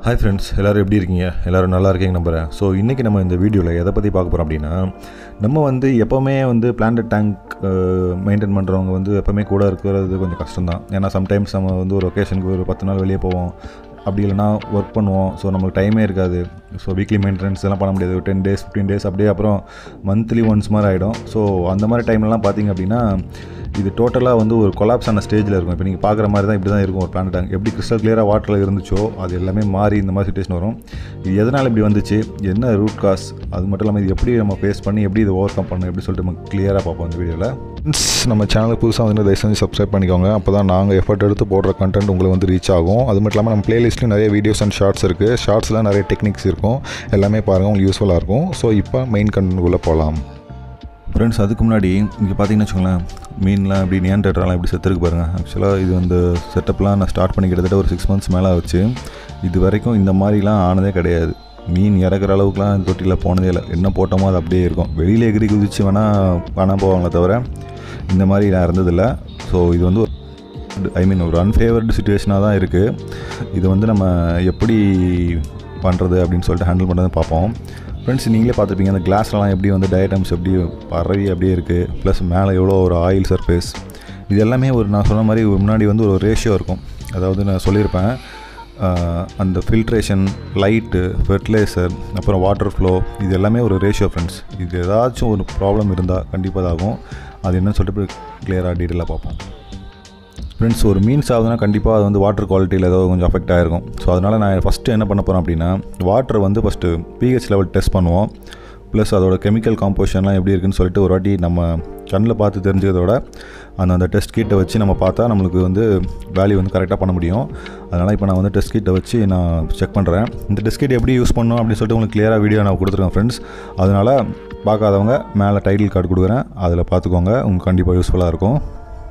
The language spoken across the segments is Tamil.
ஹாய் ஃப்ரெண்ட்ஸ் எல்லோரும் எப்படி இருக்கீங்க எல்லோரும் நல்லா இருக்கீங்க நம்புகிறேன் ஸோ இன்றைக்கி நம்ம இந்த வீடியோவில் எதை பற்றி பார்க்க போகிறோம் அப்படின்னா நம்ம வந்து எப்போவுமே வந்து பிளான்ட் டேங்க் மெயின்டைன் பண்ணுறவங்க வந்து எப்போவுமே கூட இருக்கிறது கொஞ்சம் கஷ்டம்தான் ஏன்னா சம்டைம்ஸ் நம்ம வந்து ஒரு ஒகேஷனுக்கு ஒரு பத்து நாள் வெளியே போவோம் அப்படி இல்லைனா ஒர்க் பண்ணுவோம் ஸோ நமக்கு டைமே இருக்காது ஸோ வீக்லி மெயின்டெனன்ஸ் எல்லாம் பண்ண முடியாது ஒரு டென் டேஸ் ஃபிஃப்டீன் டேஸ் அப்படியே அப்புறம் மந்த்லி ஒன்ஸ் மாதிரி ஆகிடும் ஸோ அந்த மாதிரி டைம்லலாம் பார்த்தீங்க அப்படின்னா இது டோட்டலாக வந்து ஒரு கொலாப்ஸ் ஆன ஸ்டேஜில் இருக்கும் இப்போ நீங்கள் பார்க்குற மாதிரி தான் இப்படி தான் இருக்கும் ஒரு பிளான்ட் டேங்க் எப்படி கிறிஸ்டல் கிளியராக வாட்டரில் இருந்துச்சோ அது எல்லாமே மாறி இந்த மாதிரி சுச்சுவேஷன் வரும் இது எதனால் இப்படி வந்துச்சு என்ன ரூட் காஸ் அது மட்டும் இல்லாமல் இது எப்படி நம்ம ஃபேஸ் பண்ணி எப்படி இதை ஓவர் கம் பண்ணணும் எப்படி சொல்லிட்டு நம்ம கிளியராக பார்ப்போம் இந்த வீடியோவில் நம்ம சேனலுக்கு புதுசாக வந்து தயவு செஞ்சு சப்ஸ்கிரைப் பண்ணிக்கோங்க அப்போ தான் நாங்கள் எஃபர்ட் எடுத்து போடுற கண்டென்ட் உங்களுக்கு வந்து ரீச் ஆகும் அது மட்டும் இல்லாமல் நம்ம பிளேலிஸ்ட்லையும் நிறைய வீடியோஸ் அண்ட் ஷார்ட்ஸ் இருக்குது ஷார்ட்ஸில் நிறைய டெக்னிக்ஸ் இருக்கும் எல்லாமே பாருங்கள் உங்களுக்கு யூஸ்ஃபுல்லாக இருக்கும் ஸோ இப்போ மெயின் கண்டென்ட்குள்ளே போகலாம் ஃப்ரெண்ட்ஸ் அதுக்கு முன்னாடி இங்கே பார்த்தீங்கன்னு வச்சுக்கோங்களேன் மீன்லாம் இப்படி நியான்டேட்டர்லாம் இப்படி செத்துருக்கு பாருங்கள் ஆக்சுவலாக இது வந்து செட்டப்லாம் நான் ஸ்டார்ட் பண்ணி கிட்டத்தட்ட ஒரு சிக்ஸ் மந்த்ஸ் மேலே ஆச்சு இது வரைக்கும் இந்த மாதிரிலாம் ஆனதே கிடையாது மீன் இறக்குற அளவுக்குலாம் இந்த தொட்டியில் போனதே இல்லை என்ன போட்டோமோ அது அப்படியே இருக்கும் வெளியில் எகிரி குதிச்சு வேணால் வேணால் போவாங்களே தவிர இந்த மாதிரி நான் இருந்ததில்லை ஸோ இது வந்து ஒரு ஐ மீன் ஒரு அன்ஃபேவர்டு சுச்சுவேஷனாக தான் இருக்குது இது வந்து நம்ம எப்படி பண்ணுறது அப்படின்னு சொல்லிட்டு ஹேண்டில் பண்ணுறது பார்ப்போம் ஃப்ரெண்ட்ஸ் நீங்களே பார்த்துருப்பீங்க அந்த கிளாஸ்லாம் எப்படி வந்து டயட்டம்ஸ் எப்படி பரவி அப்படியே இருக்குது ப்ளஸ் மேலே எவ்வளோ ஒரு ஆயில் சர்ஃபேஸ் இது எல்லாமே ஒரு நான் சொன்ன மாதிரி முன்னாடி வந்து ஒரு ரேஷியோ இருக்கும் அதாவது நான் சொல்லியிருப்பேன் அந்த ஃபில்ட்ரேஷன் லைட்டு ஃபெர்டிலைசர் அப்புறம் வாட்டர் ஃப்ளோ இது எல்லாமே ஒரு ரேஷியோ ஃப்ரெண்ட்ஸ் இது ஏதாச்சும் ஒரு ப்ராப்ளம் இருந்தால் கண்டிப்பாக இதாகும் அது என்னன்னு சொல்லிட்டு கிளியராக டீட்டெயிலாக பார்ப்போம் ஃப்ரெண்ட்ஸ் ஒரு மீன்ஸ் ஆகுதுன்னா கண்டிப்பாக அது வந்து வாட்டர் குவாலிட்டியில் ஏதோ கொஞ்சம் அஃபெக்ட் ஆகிருக்கும் ஸோ அதனால் நான் ஃபஸ்ட்டு என்ன பண்ண போகிறேன் அப்படின்னா வாட்டர் வந்து ஃபஸ்ட்டு பிஹெச் லெவல் டெஸ்ட் பண்ணுவோம் ப்ளஸ் அதோட கெமிக்கல் காம்போசிஷன்லாம் எப்படி இருக்குன்னு சொல்லிட்டு ஒரு வாட்டி நம்ம கண்ணில் பார்த்து தெரிஞ்சதோட அந்த அந்த டெஸ்ட் கிட்டை வச்சு நம்ம பார்த்தா நம்மளுக்கு வந்து வேல்யூ வந்து கரெக்டாக பண்ண முடியும் அதனால் இப்போ நான் வந்து டெஸ்ட் கிட்டை வச்சு நான் செக் பண்ணுறேன் இந்த டெஸ்ட் கிட் எப்படி யூஸ் பண்ணணும் அப்படின்னு சொல்லிட்டு உங்களுக்கு கிளியராக வீடியோ நான் கொடுத்துருக்கேன் ஃப்ரெண்ட்ஸ் அதனால் பார்க்காதவங்க மேலே டைட்டில் கார்டு கொடுக்குறேன் அதில் பார்த்துக்கோங்க உங்களுக்கு கண்டிப்பாக யூஸ்ஃபுல்லாக இருக்கும்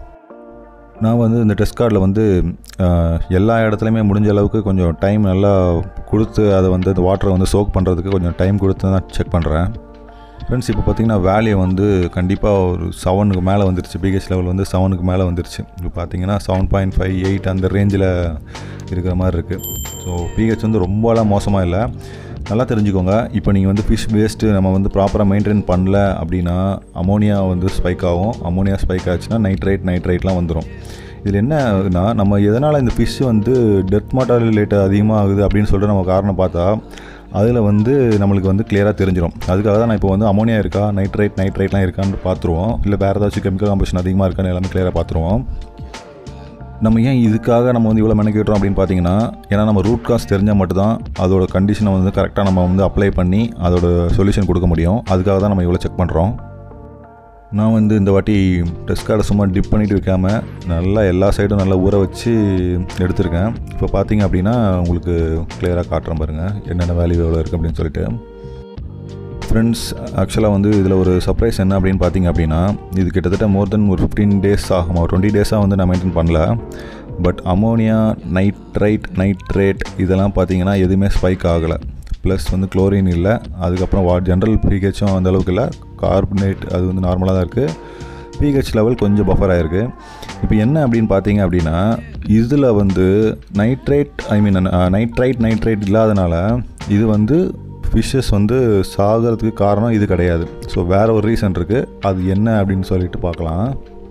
நான் வந்து இந்த டெஸ்ட் கார்டில் வந்து எல்லா இடத்துலையுமே முடிஞ்ச அளவுக்கு கொஞ்சம் டைம் நல்லா கொடுத்து அதை வந்து அந்த வாட்டரை வந்து சோக் பண்ணுறதுக்கு கொஞ்சம் டைம் கொடுத்து தான் செக் பண்ணுறேன் ஃப்ரெண்ட்ஸ் இப்போ பார்த்திங்கன்னா வேல்யூ வந்து கண்டிப்பாக ஒரு செவனுக்கு மேலே வந்துருச்சு பிஹெச் லெவல் வந்து செவனுக்கு மேலே வந்துருச்சு இப்போ பார்த்தீங்கன்னா செவன் பாயிண்ட் ஃபைவ் எயிட் அந்த ரேஞ்சில் இருக்கிற மாதிரி இருக்குது ஸோ பிஹெச் வந்து ரொம்பலாம் மோசமாக இல்லை நல்லா தெரிஞ்சுக்கோங்க இப்போ நீங்கள் வந்து ஃபிஷ் வேஸ்ட்டு நம்ம வந்து ப்ராப்பராக மெயின்டைன் பண்ணல அப்படின்னா அமோனியா வந்து ஸ்பைக் ஆகும் அமோனியா ஸ்பைக் ஆச்சுன்னா நைட்ரைட் நைட்ரைட்லாம் வந்துடும் இதில் என்னன்னா நம்ம எதனால் இந்த ஃபிஷ் வந்து டெத் மார்டாலிட்டி அதிகமாக ஆகுது அப்படின்னு சொல்லிட்டு நம்ம காரணம் பார்த்தா அதில் வந்து நம்மளுக்கு வந்து கிளியராக தெரிஞ்சிடும் அதுக்காக தான் நான் இப்போ வந்து அமோனியா இருக்கா நைட்ரைட் நைட்ரைட்லாம் இருக்கான்னு பார்த்துருவோம் இல்லை வேறு ஏதாச்சும் கெமிக்கல் காம்பஷன் அதிகமாக இருக்கான்னு எல்லாமே கிளியராக பார்த்துருவோம் நம்ம ஏன் இதுக்காக நம்ம வந்து இவ்வளோ மெனக்கிட்டோம் அப்படின்னு பார்த்தீங்கன்னா ஏன்னா நம்ம ரூட் காஸ் தெரிஞ்சால் மட்டும்தான் அதோட கண்டிஷனை வந்து கரெக்டாக நம்ம வந்து அப்ளை பண்ணி அதோட சொல்யூஷன் கொடுக்க முடியும் அதுக்காக தான் நம்ம இவ்வளோ செக் பண்ணுறோம் நான் வந்து இந்த வாட்டி டெஸ்ட் கார்டை சும்மா டிப் பண்ணிட்டு வைக்காமல் நல்லா எல்லா சைடும் நல்லா ஊற வச்சு எடுத்திருக்கேன் இப்போ பார்த்தீங்க அப்படின்னா உங்களுக்கு கிளியராக காட்டுறேன் பாருங்கள் என்னென்ன வேல்யூ எவ்வளோ இருக்குது அப்படின்னு சொல்லிட்டு ஃப்ரெண்ட்ஸ் ஆக்சுவலாக வந்து இதில் ஒரு சர்ப்ரைஸ் என்ன அப்படின்னு பார்த்தீங்க அப்படின்னா இது கிட்டத்தட்ட மோர் தென் ஒரு ஃபிஃப்டீன் டேஸ் ஆகும் ஒரு டுவெண்ட்டி டேஸாக வந்து நான் மெயின்டைன் பண்ணல பட் அமோனியா நைட்ரைட் நைட்ரேட் இதெல்லாம் பார்த்தீங்கன்னா எதுவுமே ஸ்பைக் ஆகலை ப்ளஸ் வந்து குளோரின் இல்லை அதுக்கப்புறம் வா ஜென்ரல் பிஹெச்சும் அந்த அளவுக்கு இல்லை கார்பனேட் அது வந்து நார்மலாக தான் இருக்குது பிஹெச் லெவல் கொஞ்சம் பஃபர் ஆகிருக்கு இப்போ என்ன அப்படின்னு பார்த்தீங்க அப்படின்னா இதில் வந்து nitrate I mean nitrite nitrate இல்லாதனால இது வந்து ஃபிஷ்ஷஸ் வந்து சாகிறதுக்கு காரணம் இது கிடையாது ஸோ வேறு ஒரு ரீசன் இருக்குது அது என்ன அப்படின்னு சொல்லிட்டு பார்க்கலாம்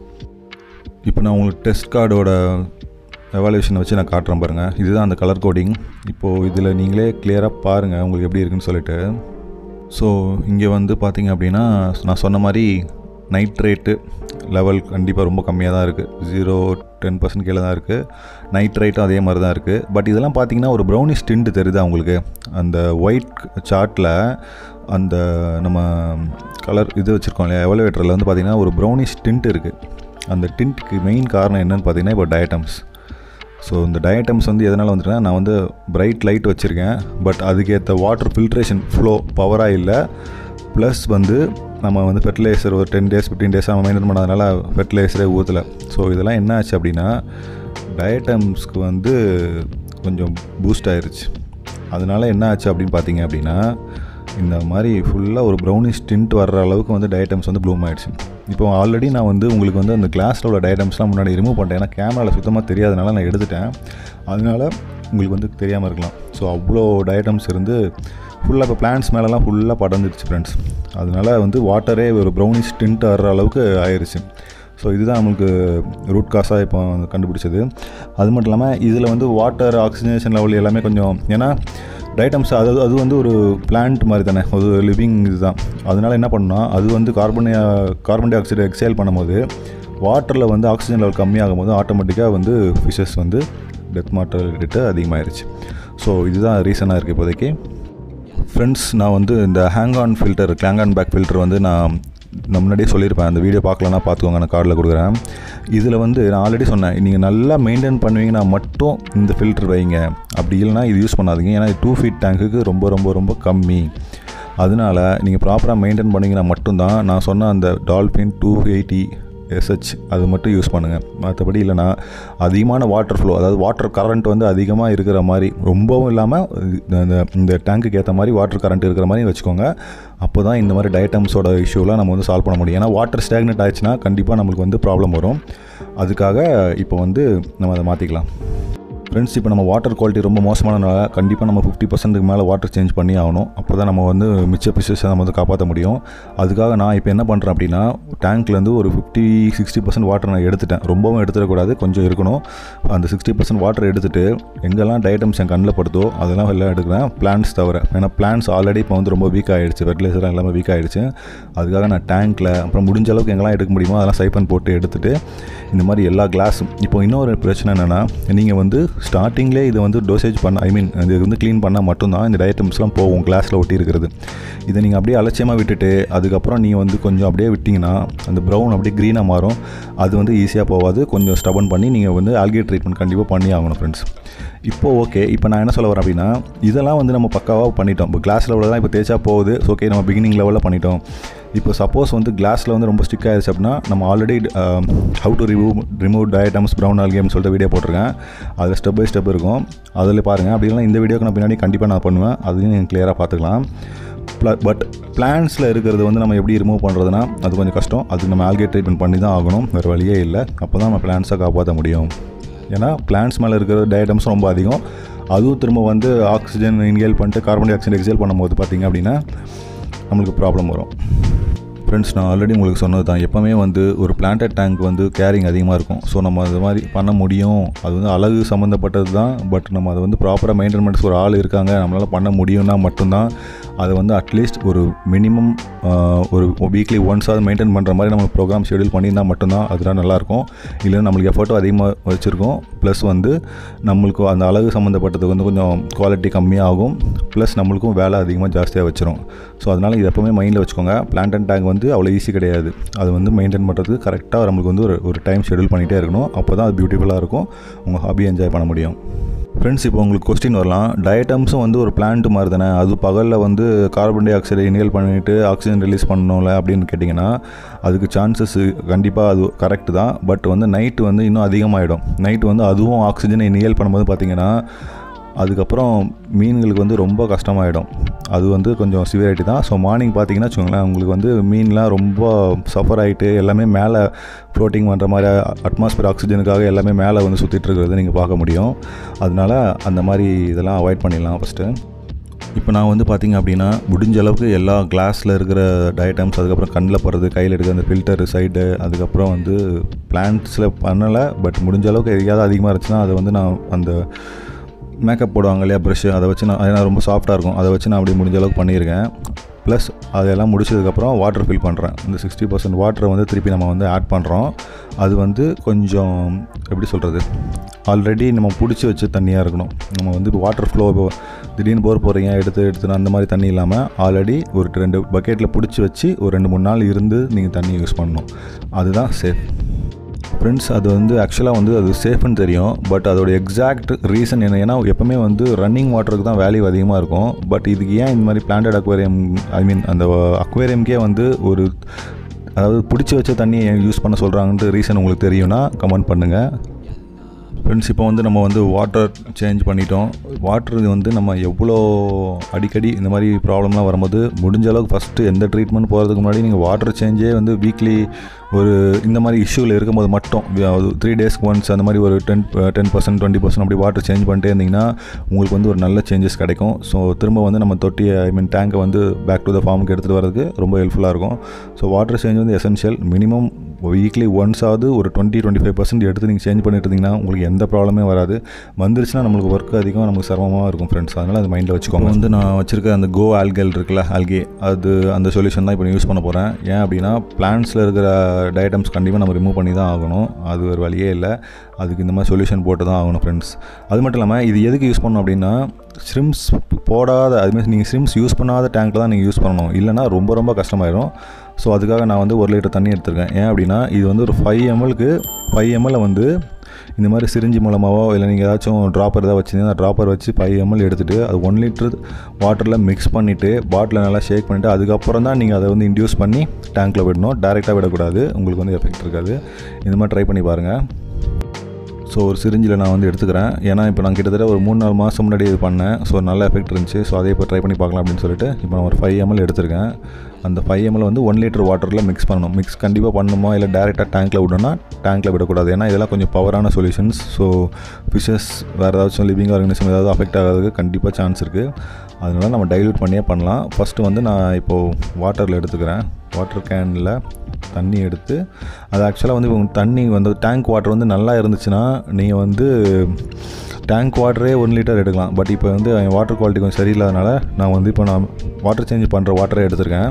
இப்போ நான் உங்களுக்கு டெஸ்ட் கார்டோட எவாலுவேஷனை வச்சு நான் காட்டுறேன் பாருங்கள் இதுதான் அந்த கலர் கோடிங் இப்போது இதில் நீங்களே கிளியராக பாருங்கள் உங்களுக்கு எப்படி இருக்குன்னு சொல்லிட்டு ஸோ இங்கே வந்து பார்த்திங்க அப்படின்னா நான் சொன்ன மாதிரி நைட்ரேட்டு லெவல் கண்டிப்பாக ரொம்ப கம்மியாக தான் இருக்குது ஜீரோ டென் பர்சன்ட் கீழே தான் இருக்குது நைட்ரைட்டும் அதே மாதிரி தான் இருக்குது பட் இதெல்லாம் பார்த்தீங்கன்னா ஒரு ப்ரௌனிஷ் டிண்ட் தெரியுதா உங்களுக்கு அந்த ஒயிட் சார்ட்டில் அந்த நம்ம கலர் இது வச்சுருக்கோம் இல்லையா எவலுவேட்டரில் வந்து பார்த்திங்கன்னா ஒரு ப்ரௌனிஷ் டிண்ட் இருக்குது அந்த டிண்ட்டுக்கு மெயின் காரணம் என்னென்னு பார்த்தீங்கன்னா இப்போ டயட்டம்ஸ் ஸோ இந்த டயட்டம்ஸ் வந்து எதனால் வந்துட்டுனா நான் வந்து பிரைட் லைட் வச்சுருக்கேன் பட் அதுக்கேற்ற வாட்டர் ஃபில்ட்ரேஷன் ஃப்ளோ பவராக இல்லை ப்ளஸ் வந்து நம்ம வந்து ஃபெர்டிலைசர் ஒரு டென் டேஸ் ஃபிஃப்டீன் டேஸ் நம்ம மெயின்டைன் பண்ணாதனால ஃபெர்டிலைசரே ஊற்றலை ஸோ இதெல்லாம் என்ன ஆச்சு அப்படின்னா டயட்டம்ஸ்க்கு வந்து கொஞ்சம் பூஸ்ட் ஆயிருச்சு அதனால் என்ன ஆச்சு அப்படின்னு பார்த்தீங்க அப்படின்னா இந்த மாதிரி ஃபுல்லாக ஒரு ப்ரௌனிஷ் டிண்ட் வர்ற அளவுக்கு வந்து டயட்டம்ஸ் வந்து ப்ளூம் ஆயிடுச்சு இப்போ ஆல்ரெடி நான் வந்து உங்களுக்கு வந்து அந்த கிளாஸில் உள்ள டயட்டம்ஸ்லாம் முன்னாடி ரிமூவ் பண்ணிட்டேன் ஏன்னா கேமராவில் சுத்தமாக தெரியாதனால நான் எடுத்துட்டேன் அதனால உங்களுக்கு வந்து தெரியாமல் இருக்கலாம் ஸோ அவ்வளோ டயட்டம்ஸ் இருந்து ஃபுல்லாக இப்போ பிளான்ஸ் மேலெலாம் ஃபுல்லாக படர்ந்துடுச்சு ஃப்ரெண்ட்ஸ் அதனால வந்து வாட்டரே ஒரு ப்ரௌனிஷ் டின்ட் ஆகிற அளவுக்கு ஆயிடுச்சு ஸோ இதுதான் நம்மளுக்கு ரூட் காஸாக இப்போ கண்டுபிடிச்சது அது மட்டும் இல்லாமல் இதில் வந்து வாட்டர் ஆக்சிஜனேஷன் லெவல் எல்லாமே கொஞ்சம் ஏன்னா டைட்டம்ஸ் அது அது வந்து ஒரு பிளான்ட் மாதிரி தானே ஒரு லிவிங் இதுதான் அதனால என்ன பண்ணால் அது வந்து carbon carbon dioxide exhale பண்ணும்போது வாட்டரில் வந்து ஆக்சிஜன் லெவல் கம்மியாகும் போது ஆட்டோமேட்டிக்காக வந்து ஃபிஷஸ் வந்து டெத் மார்டலிட்டு அதிகமாகிருச்சு ஸோ இதுதான் ரீசனாக இருக்குது இப்போதைக்கு ஃப்ரெண்ட்ஸ் நான் வந்து இந்த ஹேங் ஆன் ஃபில்டர் கிளாங் ஆன் பேக் ஃபில்டர் வந்து நான் நான் முன்னாடியே சொல்லியிருப்பேன் அந்த வீடியோ பார்க்கலன்னா பார்த்துக்கோங்க நான் கார்டில் கொடுக்குறேன் இதில் வந்து நான் ஆல்ரெடி சொன்னேன் நீங்கள் நல்லா மெயின்டைன் பண்ணுவீங்கன்னா மட்டும் இந்த ஃபில்டர் வைங்க அப்படி இல்லைனா இது யூஸ் பண்ணாதீங்க ஏன்னா டூ ஃபீட் டேங்க்குக்கு ரொம்ப ரொம்ப ரொம்ப கம்மி அதனால் நீங்கள் ப்ராப்பராக மெயின்டைன் பண்ணிங்கன்னா மட்டும்தான் நான் சொன்ன அந்த டால்ஃபின் டூ எயிட்டி எஸ்ஹெச் அது மட்டும் யூஸ் பண்ணுங்கள் மற்றபடி இல்லைனா அதிகமான வாட்டர் ஃப்ளோ அதாவது வாட்டர் கரண்ட் வந்து அதிகமாக இருக்கிற மாதிரி ரொம்பவும் இல்லாமல் இந்த இந்த டேங்க்குக்கு ஏற்ற மாதிரி வாட்டர் கரண்ட் இருக்கிற மாதிரி வச்சுக்கோங்க அப்போ தான் இந்த மாதிரி டயட்டம்ஸோட இஷ்யூலாம் நம்ம வந்து சால்வ் பண்ண முடியும் ஏன்னா வாட்டர் ஸ்டாக்னெட் ஆயிடுச்சுன்னா கண்டிப்பாக நம்மளுக்கு வந்து ப்ராப்ளம் வரும் அதுக்காக இப்போ வந்து நம்ம அதை மாற்றிக்கலாம் ஃப்ரெண்ட்ஸ் இப்போ நம்ம வாட்டர் குவாலிட்டி ரொம்ப மோசமானனால கண்டிப்பாக நம்ம ஃபிஃப்டி பர்சன்ட்டுக்கு மேலே வாட்டர் சேஞ்ச் பண்ணி ஆகணும் அப்போ தான் நம்ம வந்து மிச்ச பிசஸை நம்ம வந்து காப்பாற்ற முடியும் அதுக்காக நான் இப்போ என்ன பண்ணுறேன் அப்படின்னா டேங்க்லேருந்து ஒரு ஃபிஃப்டி சிக்ஸ்டி பர்சன்ட் வாட்டர் நான் எடுத்துட்டேன் ரொம்பவும் எடுத்துடக்கூடாது கொஞ்சம் இருக்கணும் அந்த சிக்ஸ்டி பர்சன்ட் வாட்டர் எடுத்துகிட்டு எங்கெல்லாம் டயட்டம்ஸ் என் கண்ணில் படுதோ அதெல்லாம் எல்லாம் எடுக்கிறேன் பிளான்ஸ் தவிர ஏன்னா பிளான்ஸ் ஆல்ரெடி இப்போ வந்து ரொம்ப வீக் ஆகிடுச்சு ஃபெர்டிலைசர்லாம் எல்லாமே வீக் ஆகிடுச்சு அதுக்காக நான் டேங்க்கில் அப்புறம் முடிஞ்ச அளவுக்கு எங்கெல்லாம் எடுக்க முடியுமோ அதெல்லாம் சைப்பன் போட்டு எடுத்துகிட்டு இந்த மாதிரி எல்லா கிளாஸும் இப்போ இன்னொரு பிரச்சனை என்னென்னா நீங்கள் வந்து ஸ்டார்டிங்லேயே இதை வந்து டோசேஜ் பண்ண ஐ மீன் இது வந்து க்ளீன் பண்ணால் மட்டும்தான் இந்த டயட்டம்ஸ்லாம் போகும் கிளாஸில் ஒட்டி இருக்கிறது இதை நீங்கள் அப்படியே அலட்சியமாக விட்டுட்டு அதுக்கப்புறம் நீங்கள் வந்து கொஞ்சம் அப்படியே விட்டிங்கன்னா அந்த ப்ரௌன் அப்படியே க்ரீனாக மாறும் அது வந்து ஈஸியாக போகாது கொஞ்சம் ஸ்டபன் பண்ணி நீங்கள் வந்து ஆல்கே ட்ரீட்மெண்ட் கண்டிப்பாக பண்ணி ஆகணும் ஃப்ரெண்ட்ஸ் இப்போ ஓகே இப்போ நான் என்ன சொல்ல வரேன் அப்படின்னா இதெல்லாம் வந்து நம்ம பக்காவாக பண்ணிட்டோம் இப்போ கிளாஸ் லெவலில் தான் இப்போ தேய்ச்சா போகுது ஓகே நம்ம பிகினிங் லெவலில் பண்ணிட்டோம் இப்போ சப்போஸ் வந்து கிளாஸில் வந்து ரொம்ப ஸ்டிக் ஆயிடுச்சு அப்படின்னா நம்ம already how to remove remove diatoms brown ஆல்கேம்னு சொல்லிட்டு வீடியோ போட்டிருக்கேன் அதில் ஸ்டெப் பை ஸ்டெப் இருக்கும் அதில் பாருங்கள் அப்படி இல்லைனா இந்த வீடியோக்கு நான் பின்னாடி கண்டிப்பாக நான் பண்ணுவேன் அதையும் நீங்கள் கிளியராக பார்த்துக்கலாம் பட் பிளான்ஸில் இருக்கிறது வந்து நம்ம எப்படி ரிமூவ் பண்ணுறதுனா அது கொஞ்சம் கஷ்டம் அதுக்கு நம்ம ஆல்கே ட்ரீட்மெண்ட் பண்ணி தான் ஆகணும் வேறு வழியே இல்லை அப்போ தான் நம்ம பிளான்ஸை காப்பாற்ற முடியும் ஏன்னா பிளான்ஸ் மேலே இருக்கிற டயட்டம்ஸ் ரொம்ப அதிகம் அதுவும் திரும்ப வந்து ஆக்சிஜன் இன்ஹேல் பண்ணிட்டு கார்பன் டை ஆக்சைடு எக்ஸேல் பண்ணும்போது பார்த்திங்க அப்படின்னா நம்மளுக்கு ப்ராப்ளம் வரும் ஃப்ரெண்ட்ஸ் நான் ஆல்ரெடி உங்களுக்கு சொன்னது தான் எப்போவுமே வந்து ஒரு பிளான்டட் டேங்க் வந்து கேரிங் அதிகமாக இருக்கும் ஸோ நம்ம அது மாதிரி பண்ண முடியும் அது வந்து அழகு சம்மந்தப்பட்டது தான் பட் நம்ம அதை வந்து ப்ராப்பராக மெயின்டைன்மெண்ட்ஸ் ஒரு ஆள் இருக்காங்க நம்மளால் பண்ண முடியும்னா மட்டும்தான் அதை வந்து அட்லீஸ்ட் ஒரு மினிமம் ஒரு வீக்லி ஒன்ஸாவது மெயின்டைன் பண்ணுற மாதிரி நம்ம ப்ரோக்ராம் ஷெடியூல் பண்ணியிருந்தால் மட்டும்தான் அதெல்லாம் நல்லாயிருக்கும் இல்லைன்னா நம்மளுக்கு எஃபர்ட்டும் அதிகமாக வச்சுருக்கோம் ப்ளஸ் வந்து நம்மளுக்கு அந்த அழகு சம்மந்தப்பட்டது வந்து கொஞ்சம் குவாலிட்டி கம்மியாகும் ப்ளஸ் நம்மளுக்கும் வேலை அதிகமாக ஜாஸ்தியாக வச்சிரும் ஸோ அதனால் இது எப்போவுமே மைண்டில் வச்சுக்கோங்க பிளான்ட் அண்ட் டேங்க் வந்து அவ்வளோ ஈஸி கிடையாது அது வந்து மெயின்டைன் பண்ணுறதுக்கு கரெக்டாக நம்மளுக்கு வந்து ஒரு ஒரு டைம் ஷெடியூல் பண்ணிகிட்டே இருக்கணும் அப்போ தான் அது பியூட்டிஃபுல்லாக இருக்கும் உங்கள் ஹாபி என்ஜாய் பண்ண முடியும் ஃப்ரெண்ட்ஸ் இப்போ உங்களுக்கு கொஸ்டின் வரலாம் டயட்டம்ஸும் வந்து ஒரு பிளான்ட் மாதிரி தானே அது பகலில் வந்து கார்பன் டை ஆக்சைடை இன்ஹேல் பண்ணிவிட்டு ஆக்சிஜன் ரிலீஸ் பண்ணணும்ல அப்படின்னு கேட்டிங்கன்னா அதுக்கு சான்சஸ் கண்டிப்பாக அது கரெக்ட் தான் பட் வந்து நைட்டு வந்து இன்னும் அதிகமாகிடும் நைட்டு வந்து அதுவும் ஆக்சிஜனை இன்ஹேல் பண்ணும்போது பார்த்திங்கன்னா அதுக்கப்புறம் மீன்களுக்கு வந்து ரொம்ப கஷ்டமாயிடும் அது வந்து கொஞ்சம் சிவியாரிட்டி தான் ஸோ மார்னிங் பார்த்தீங்கன்னா வச்சுக்கோங்களேன் உங்களுக்கு வந்து மீன்லாம் ரொம்ப சஃபர் ஆகிட்டு எல்லாமே மேலே ஃப்ளோட்டிங் பண்ணுற மாதிரி அட்மாஸ்பியர் ஆக்சிஜனுக்காக எல்லாமே மேலே வந்து சுற்றிட்டு இருக்கிறத நீங்கள் பார்க்க முடியும் அதனால அந்த மாதிரி இதெல்லாம் அவாய்ட் பண்ணிடலாம் ஃபஸ்ட்டு இப்போ நான் வந்து பார்த்திங்க அப்படின்னா முடிஞ்ச அளவுக்கு எல்லா கிளாஸில் இருக்கிற டயட்டம்ஸ் அதுக்கப்புறம் கண்ணில் போடுறது கையில் எடுக்கிற அந்த ஃபில்டர் சைடு அதுக்கப்புறம் வந்து பிளான்ட்ஸில் பண்ணலை பட் முடிஞ்ச அளவுக்கு எதையாவது அதிகமாக இருந்துச்சுன்னா அதை வந்து நான் அந்த மேக்கப் போடுவாங்க இல்லையா ப்ரஷ்ஷு அதை வச்சு நான் ஏன்னா ரொம்ப சாஃப்ட்டாக இருக்கும் அதை வச்சு நான் அப்படியே முடிஞ்ச அளவுக்கு பண்ணியிருக்கேன் ப்ளஸ் அதெல்லாம் முடிச்சதுக்கப்புறம் வாட்டர் ஃபில் பண்ணுறேன் இந்த சிக்ஸ்டி பர்சன்ட் வாட்டரை வந்து திருப்பி நம்ம வந்து ஆட் பண்ணுறோம் அது வந்து கொஞ்சம் எப்படி சொல்கிறது ஆல்ரெடி நம்ம பிடிச்சி வச்ச தண்ணியாக இருக்கணும் நம்ம வந்து இப்போ வாட்டர் ஃப்ளோ இப்போ திடீர்னு போர் போகிறீங்க எடுத்து எடுத்து அந்த மாதிரி தண்ணி இல்லாமல் ஆல்ரெடி ஒரு ரெண்டு பக்கெட்டில் பிடிச்சி வச்சு ஒரு ரெண்டு மூணு நாள் இருந்து நீங்கள் தண்ணி யூஸ் பண்ணணும் அதுதான் சேஃப் ஃப்ரெண்ட்ஸ் அது வந்து ஆக்சுவலாக வந்து அது சேஃப்னு தெரியும் பட் அதோட எக்ஸாக்ட் ரீசன் என்ன ஏன்னா எப்போவுமே வந்து ரன்னிங் வாட்டருக்கு தான் வேல்யூ அதிகமாக இருக்கும் பட் இதுக்கு ஏன் இந்த மாதிரி பிளான்டட் அக்வேரியம் ஐ மீன் அந்த அக்வேரியம்க்கே வந்து ஒரு அதாவது பிடிச்சி வச்ச தண்ணியை யூஸ் பண்ண சொல்கிறாங்கன்ட்டு ரீசன் உங்களுக்கு தெரியும்னா கமெண்ட் பண்ணுங்கள் ஃப்ரெண்ட்ஸ் இப்போ வந்து நம்ம வந்து வாட்டர் சேஞ்ச் பண்ணிட்டோம் வாட்டர் வந்து நம்ம எவ்வளோ அடிக்கடி இந்த மாதிரி ப்ராப்ளம்லாம் வரும்போது முடிஞ்ச அளவுக்கு ஃபஸ்ட்டு எந்த ட்ரீட்மெண்ட் போகிறதுக்கு முன்னாடி நீங்கள் வாட்டர் சேஞ்சே வந்து வீக்லி ஒரு இந்த மாதிரி இஷ்யூவில் இருக்கும்போது மட்டும் த்ரீ டேஸ்க்கு ஒன்ஸ் அந்த மாதிரி ஒரு ten ten percent twenty percent அப்படி வாட்டர் சேஞ்ச் பண்ணிட்டே இருந்தீங்கன்னா உங்களுக்கு வந்து ஒரு நல்ல சேஞ்சஸ் கிடைக்கும் ஸோ திரும்ப வந்து நம்ம தொட்டியை ஐ மீன் டேங்கை வந்து பேக் டு த ஃபார்முக்கு எடுத்துகிட்டு வரதுக்கு ரொம்ப ஹெல்ப்ஃபுல்லாக இருக்கும் ஸோ வாட்டர் சேஞ்ச் வந்து எசென்ஷியல் மினிமம் வீக்லி ஒன்ஸ் ஆகுது ஒரு டுவெண்ட்டி டுவெண்ட்டி ஃபைவ் பர்சன்ட் எடுத்து நீங்கள் சேஞ்ச் பண்ணிட்டு இருந்தீங்கன்னா உங்களுக்கு எந்த ப்ராப்ளமே வராது வந்துருச்சுன்னா நம்மளுக்கு ஒர்க் அதிகம் நமக்கு சிரமமாக இருக்கும் ஃப்ரெண்ட்ஸ் அதனால் அது மைண்டில் வச்சுக்கோங்க வந்து நான் வச்சிருக்க அந்த கோ ஆல்கல் இருக்குல்ல ஆல்கே அது அந்த சொல்யூஷன் தான் இப்போ யூஸ் பண்ண போகிறேன் ஏன் அப்படின்னா பிளான்ஸில் இருக்கிற டயட்டம்ஸ் கண்டிப்பாக நம்ம ரிமூவ் பண்ணி தான் ஆகணும் அது ஒரு வழியே இல்லை அதுக்கு இந்த மாதிரி சொல்யூஷன் போட்டு தான் ஆகணும் ஃப்ரெண்ட்ஸ் அது மட்டும் இல்லாமல் இது எதுக்கு யூஸ் பண்ணணும் அப்படின்னா ஸ்ரிம்ஸ் போடாத அதுமாதிரி நீங்கள் ஸ்ரிம்ஸ் யூஸ் பண்ணாத டேங்க்கில் தான் நீங்கள் யூஸ் பண்ணணும் இல்லைனா ரொம்ப ரொம்ப கஷ்டமாயிடும் ஸோ அதுக்காக நான் வந்து ஒரு லிட்டர் தண்ணி எடுத்திருக்கேன் ஏன் அப்படின்னா இது வந்து ஒரு ஃபைவ் எம்எல்க்கு ஃபைவ் எம்எல்ல வந்து இந்த மாதிரி சிரிஞ்சி மூலமாகவோ இல்லை நீங்கள் ஏதாச்சும் ட்ராப்பர் ஏதாவது வச்சுருந்தீங்கன்னா ட்ராப்பர் வச்சு ஃபைவ் எம்எல் எடுத்துகிட்டு அது ஒன் லிட்டர் வாட்டரில் மிக்ஸ் பண்ணிவிட்டு பாட்டில் நல்லா ஷேக் பண்ணிவிட்டு அதுக்கப்புறம் தான் நீங்கள் அதை வந்து இன்டியூஸ் பண்ணி டேங்க்கில் விடணும் டேரெக்டாக விடக்கூடாது உங்களுக்கு வந்து எஃபெக்ட் இருக்காது இந்த மாதிரி ட்ரை பண்ணி பாருங்கள் ஸோ ஒரு சிரிஞ்சில் நான் வந்து எடுத்துக்கிறேன் ஏன்னா இப்போ நான் கிட்டத்தட்ட ஒரு மூணு நாலு மாதம் முன்னாடி இது பண்ணேன் ஸோ நல்ல எஃபெக்ட் இருந்துச்சு ஸோ அதே இப்போ ட்ரை பண்ணி பார்க்கலாம் அப்படின்னு சொல்லிட்டு இப்போ நான் ஒரு ஃபைவ் எம்எல் எடுத்திருக்கேன் அந்த ஃபைவ் எம்எல் வந்து ஒன் லிட்டர் வாட்டரில் மிக்ஸ் பண்ணணும் மிக்ஸ் கண்டிப்பாக பண்ணணுமா இல்லை டேரெக்டாக டேங்க்கில் விடணும்னா டேங்க்கில் விடக்கூடாது ஏன்னா இதெல்லாம் கொஞ்சம் பவரான சொல்யூஷன்ஸ் ஸோ ஃபிஷஸ் வேறு ஏதாச்சும் லிவிங் ஆர்கனிசம் ஏதாவது அஃபெக்ட் ஆகிறதுக்கு கண்டிப்பாக சான்ஸ் இருக்குது அதனால நம்ம டைல்யூட் பண்ணியே பண்ணலாம் ஃபஸ்ட்டு வந்து நான் இப்போது வாட்டரில் எடுத்துக்கிறேன் வாட்டர் கேனில் தண்ணி எடுத்து அது ஆக்சுவலாக வந்து இப்போ தண்ணி வந்து டேங்க் வாட்டர் வந்து நல்லா இருந்துச்சுன்னா நீங்கள் வந்து டேங்க் வாட்டரே ஒன் லிட்டர் எடுக்கலாம் பட் இப்போ வந்து என் வாட்டர் குவாலிட்டி கொஞ்சம் சரியில்லாதனால நான் வந்து இப்போ நான் வாட்டர் சேஞ்ச் பண்ணுற வாட்டரே எடுத்திருக்கேன்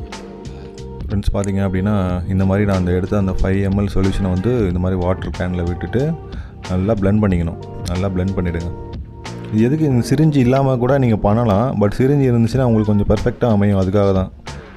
ஃப்ரெண்ட்ஸ் பார்த்தீங்க அப்படின்னா இந்த மாதிரி நான் அந்த எடுத்த அந்த ஃபைவ் எம்எல் சொல்யூஷனை வந்து இந்த மாதிரி வாட்டர் கேனில் விட்டுட்டு நல்லா பிளெண்ட் பண்ணிக்கணும் நல்லா பிளெண்ட் பண்ணிவிடுங்க இது எதுக்கு இந்த சிரிஞ்சு இல்லாமல் கூட நீங்கள் பண்ணலாம் பட் சிரிஞ்சு இருந்துச்சுன்னா உங்களுக்கு கொஞ்சம் பர்ஃபெக்டாக அமையும் அதுக்காக தான்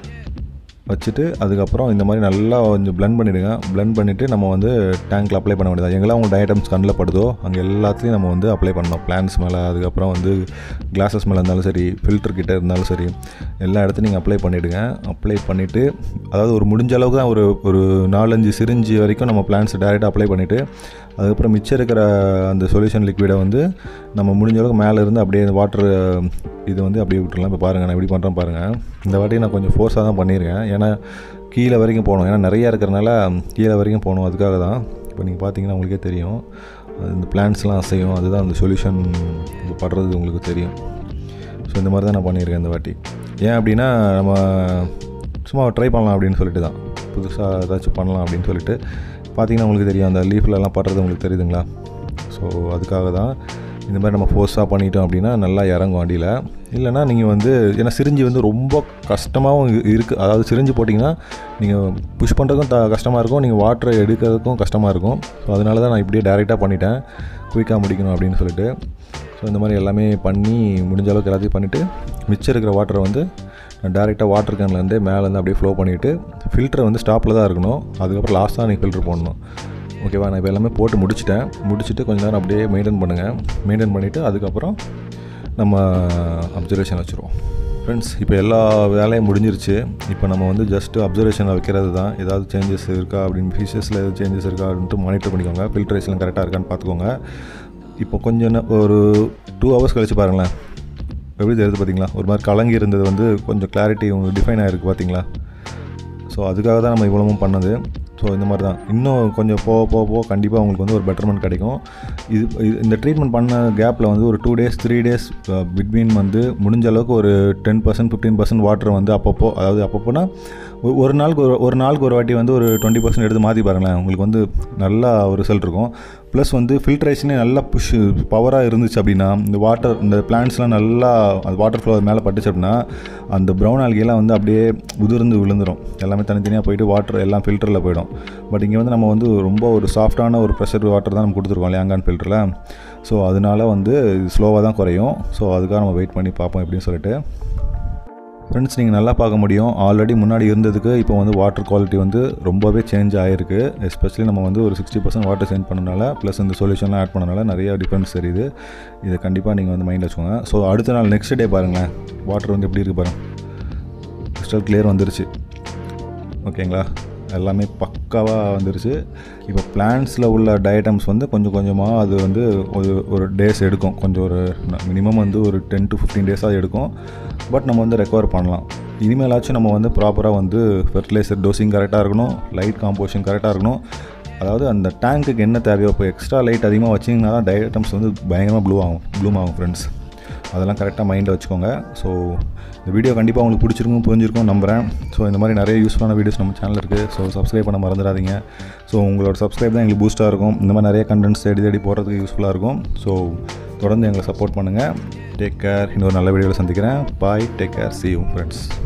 வச்சுட்டு அதுக்கப்புறம் இந்த மாதிரி நல்லா கொஞ்சம் பிளெண்ட் பண்ணிவிடுங்க பிளெண்ட் பண்ணிவிட்டு நம்ம வந்து டேங்க்கில் அப்ளை பண்ண வேண்டியது எங்கெல்லாம் உங்கள் ஐட்டம்ஸ் கண்ணில் படுதோ அங்கே எல்லாத்துலேயும் நம்ம வந்து அப்ளை பண்ணணும் பிளான்ஸ் மேலே அதுக்கப்புறம் வந்து கிளாஸஸ் மேலே இருந்தாலும் சரி ஃபில்டர் கிட்டே இருந்தாலும் சரி எல்லா இடத்துலையும் நீங்கள் அப்ளை பண்ணிவிடுங்க அப்ளை பண்ணிவிட்டு அதாவது ஒரு முடிஞ்ச அளவுக்கு தான் ஒரு ஒரு நாலஞ்சு சிரிஞ்சு வரைக்கும் நம்ம பிளான்ஸ் டேரெக்டாக அப்ளை பண்ணிவிட்டு அதுக்கப்புறம் மிச்சம் இருக்கிற அந்த சொல்யூஷன் லிக்விடை வந்து நம்ம முடிஞ்ச அளவுக்கு மேலே இருந்து அப்படியே வாட்டர் இது வந்து அப்படியே விட்டுறலாம் இப்போ பாருங்கள் நான் எப்படி பண்ணுறேன் பாருங்கள் இந்த வாட்டி நான் கொஞ்சம் ஃபோர்ஸாக தான் பண்ணியிருக்கேன் ஏன்னா கீழே வரைக்கும் போகணும் ஏன்னா நிறையா இருக்கிறனால கீழே வரைக்கும் போகணும் அதுக்காக தான் இப்போ நீங்கள் பார்த்தீங்கன்னா உங்களுக்கே தெரியும் இந்த பிளான்ஸ்லாம் அசையும் அதுதான் அந்த சொல்யூஷன் இது படுறது உங்களுக்கு தெரியும் ஸோ இந்த மாதிரி தான் நான் பண்ணியிருக்கேன் இந்த வாட்டி ஏன் அப்படின்னா நம்ம சும்மா ட்ரை பண்ணலாம் அப்படின்னு சொல்லிட்டு தான் புதுசாக ஏதாச்சும் பண்ணலாம் அப்படின்னு சொல்லிட்டு பார்த்தீங்கன்னா உங்களுக்கு தெரியும் அந்த லீஃப்லலாம் படுறது உங்களுக்கு தெரியுதுங்களா ஸோ அதுக்காக தான் இந்த மாதிரி நம்ம ஃபோர்ஸாக பண்ணிட்டோம் அப்படின்னா நல்லா இறங்கும் அடியில் இல்லைனா நீங்கள் வந்து ஏன்னா சிரிஞ்சு வந்து ரொம்ப கஷ்டமாகவும் இருக்குது அதாவது சிரிஞ்சு போட்டிங்கன்னா நீங்கள் புஷ் பண்ணுறதுக்கும் த கஷ்டமாக இருக்கும் நீங்கள் வாட்டரை எடுக்கிறதுக்கும் கஷ்டமாக இருக்கும் ஸோ அதனால தான் நான் இப்படியே டேரெக்டாக பண்ணிட்டேன் குயிக்காக முடிக்கணும் அப்படின்னு சொல்லிட்டு ஸோ இந்த மாதிரி எல்லாமே பண்ணி முடிஞ்ச அளவுக்கு எல்லாத்தையும் பண்ணிவிட்டு மிச்சம் இருக்கிற வாட்டரை வந்து நான் டேரெக்டாக வாட்டர் கேன்லேருந்து மேலேருந்து அப்படியே ஃப்ளோ பண்ணிவிட்டு ஃபில்டர் வந்து ஸ்டாப்பில் தான் இருக்கணும் அதுக்கப்புறம் லாஸ்ட்டாக நீங்கள் ஃபில்டர் போடணும் ஓகேவா நான் இப்போ எல்லாமே போட்டு முடிச்சிட்டேன் முடிச்சுட்டு கொஞ்ச நேரம் அப்படியே மெயின்டைன் பண்ணுங்கள் மெயின்டைன் பண்ணிவிட்டு அதுக்கப்புறம் நம்ம அப்சர்வேஷன் வச்சுருவோம் ஃப்ரெண்ட்ஸ் இப்போ எல்லா வேலையும் முடிஞ்சிருச்சு இப்போ நம்ம வந்து ஜஸ்ட்டு அப்சர்வேஷனில் வைக்கிறது தான் ஏதாவது சேஞ்சஸ் இருக்கா அப்படின்னு ஃபீச்சர்ஸில் எதாவது சேஞ்சஸ் இருக்கா அப்படின்ட்டு மானிட்டர் பண்ணிக்கோங்க ஃபில்ட்ரேஷன் கரெக்டாக இருக்கான்னு பார்த்துக்கோங்க இப்போ கொஞ்சம் ஒரு டூ ஹவர்ஸ் கழிச்சு பாருங்களேன் எப்படி தெரியுது பார்த்தீங்களா ஒரு மாதிரி கலங்கி இருந்தது வந்து கொஞ்சம் கிளாரிட்டி உங்களுக்கு டிஃபைன் ஆகிருக்கு பார்த்தீங்களா ஸோ அதுக்காக தான் நம்ம இவ்வளவும் பண்ணது ஸோ இந்த மாதிரி தான் இன்னும் கொஞ்சம் போக போக போக கண்டிப்பாக உங்களுக்கு வந்து ஒரு பெட்டர்மெண்ட் கிடைக்கும் இது இது- இந்த ட்ரீட்மெண்ட் பண்ண கேப்பில் வந்து ஒரு two days three days between வந்து முடிஞ்ச அளவுக்கு ஒரு ten percent fifteen percent water வந்து அப்பப்போ அதாவது அப்பப்போனா ஒ- ஒரு நாளுக்கு ஒரு ஒரு நாளுக்கு ஒரு வாட்டி வந்து ஒரு டுவெண்ட்டி பர்சன்ட் எடுத்து மாற்றி பாருங்களேன் உங்களுக்கு வந்து நல்லா ஒரு ரிசல்ட் இருக்கும் ப்ளஸ் வந்து ஃபில்ட்ரேஷனே நல்லா புஷ் பவராக இருந்துச்சு அப்படின்னா இந்த வாட்டர் இந்த பிளான்ட்ஸ்லாம் நல்லா அது வாட்டர் ஃப்ளோ மேலே பட்டுச்சு அப்படின்னா அந்த ப்ரௌன் ஆல்கெல்லாம் வந்து அப்படியே உதிர்ந்து விழுந்துரும் எல்லாமே தனித்தனியாக போயிட்டு வாட்டர் எல்லாம் ஃபில்டரில் போயிடும் பட் இங்கே வந்து நம்ம வந்து ரொம்ப ஒரு சாஃப்டான ஒரு ப்ரெஷர் வாட்டர் தான் நம்ம கொடுத்துருக்கோம் லேங்கான் ஃபில்டரில் ஸோ அதனால வந்து இது ஸ்லோவாக தான் குறையும் ஸோ அதுக்காக நம்ம வெயிட் பண்ணி பார்ப்போம் எப்படின்னு சொல்லிட்டு ஃப்ரெண்ட்ஸ் நீங்கள் நல்லா பார்க்க முடியும் ஆல்ரெடி முன்னாடி இருந்ததுக்கு இப்போ வந்து வாட்டர் குவாலிட்டி வந்து ரொம்பவே சேஞ்ச் ஆகிருக்கு எஸ்பெஷலி நம்ம வந்து ஒரு சிக்ஸ்டி பர்சன்ட் வாட்டர் சேஞ்ச் பண்ணனால ப்ளஸ் இந்த சொல்யூஷன்லாம் ஆட் பண்ணனால நிறைய டிஃப்ரென்ஸ் தெரியுது இதை கண்டிப்பாக நீங்கள் வந்து மைண்டில் வச்சுக்கோங்க ஸோ அடுத்த நாள் நெக்ஸ்ட் டே பாருங்களேன் வாட்டர் வந்து எப்படி இருக்குது பாருங்க கிறிஸ்டல் கிளியர் வந்துருச்சு ஓகேங்களா எல்லாமே பக்காவாக வந்துருச்சு இப்போ பிளான்ஸில் உள்ள டயட்டம்ஸ் வந்து கொஞ்சம் கொஞ்சமாக அது வந்து ஒரு ஒரு டேஸ் எடுக்கும் கொஞ்சம் ஒரு மினிமம் வந்து ஒரு டென் டு ஃபிஃப்டீன் டேஸாக எடுக்கும் பட் நம்ம வந்து ரெக்கவர் பண்ணலாம் இனிமேலாச்சும் நம்ம வந்து ப்ராப்பராக வந்து ஃபெர்டிலைசர் டோசிங் கரெக்டாக இருக்கணும் லைட் காம்போஷன் கரெக்டாக இருக்கணும் அதாவது அந்த டேங்க்குக்கு என்ன தேவையோ இப்போ எக்ஸ்ட்ரா லைட் அதிகமாக வச்சிங்கன்னா தான் டயட்டம்ஸ் வந்து பயங்கரமாக ப்ளூ ஆகும் ப்ளூம் ஆகும் ஃப்ரெண்ட்ஸ் அதெல்லாம் கரெக்டாக மைண்டில் வச்சுக்கோங்க ஸோ இந்த வீடியோ கண்டிப்பாக உங்களுக்கு பிடிச்சிருக்கும் புரிஞ்சிருக்கும் நம்புகிறேன் ஸோ இந்த மாதிரி நிறைய யூஸ்ஃபுல்லான வீடியோஸ் நம்ம சேனல் இருக்குது ஸோ சப்ஸ்கிரைப் பண்ண மறந்துடாதீங்க ஸோ உங்களோட சப்ஸ்கிரைப் தான் எங்களுக்கு பூஸ்ட்டாக இருக்கும் இந்த மாதிரி நிறைய கண்டென்ட்ஸ் தேடி தேடி போகிறதுக்கு யூஸ்ஃபுல்லாக இருக்கும் ஸோ தொடர்ந்து எங்களை சப்போர்ட் பண்ணுங்கள் டேக் கேர் இன்னொரு நல்ல வீடியோவில் சந்திக்கிறேன் bye take care see you friends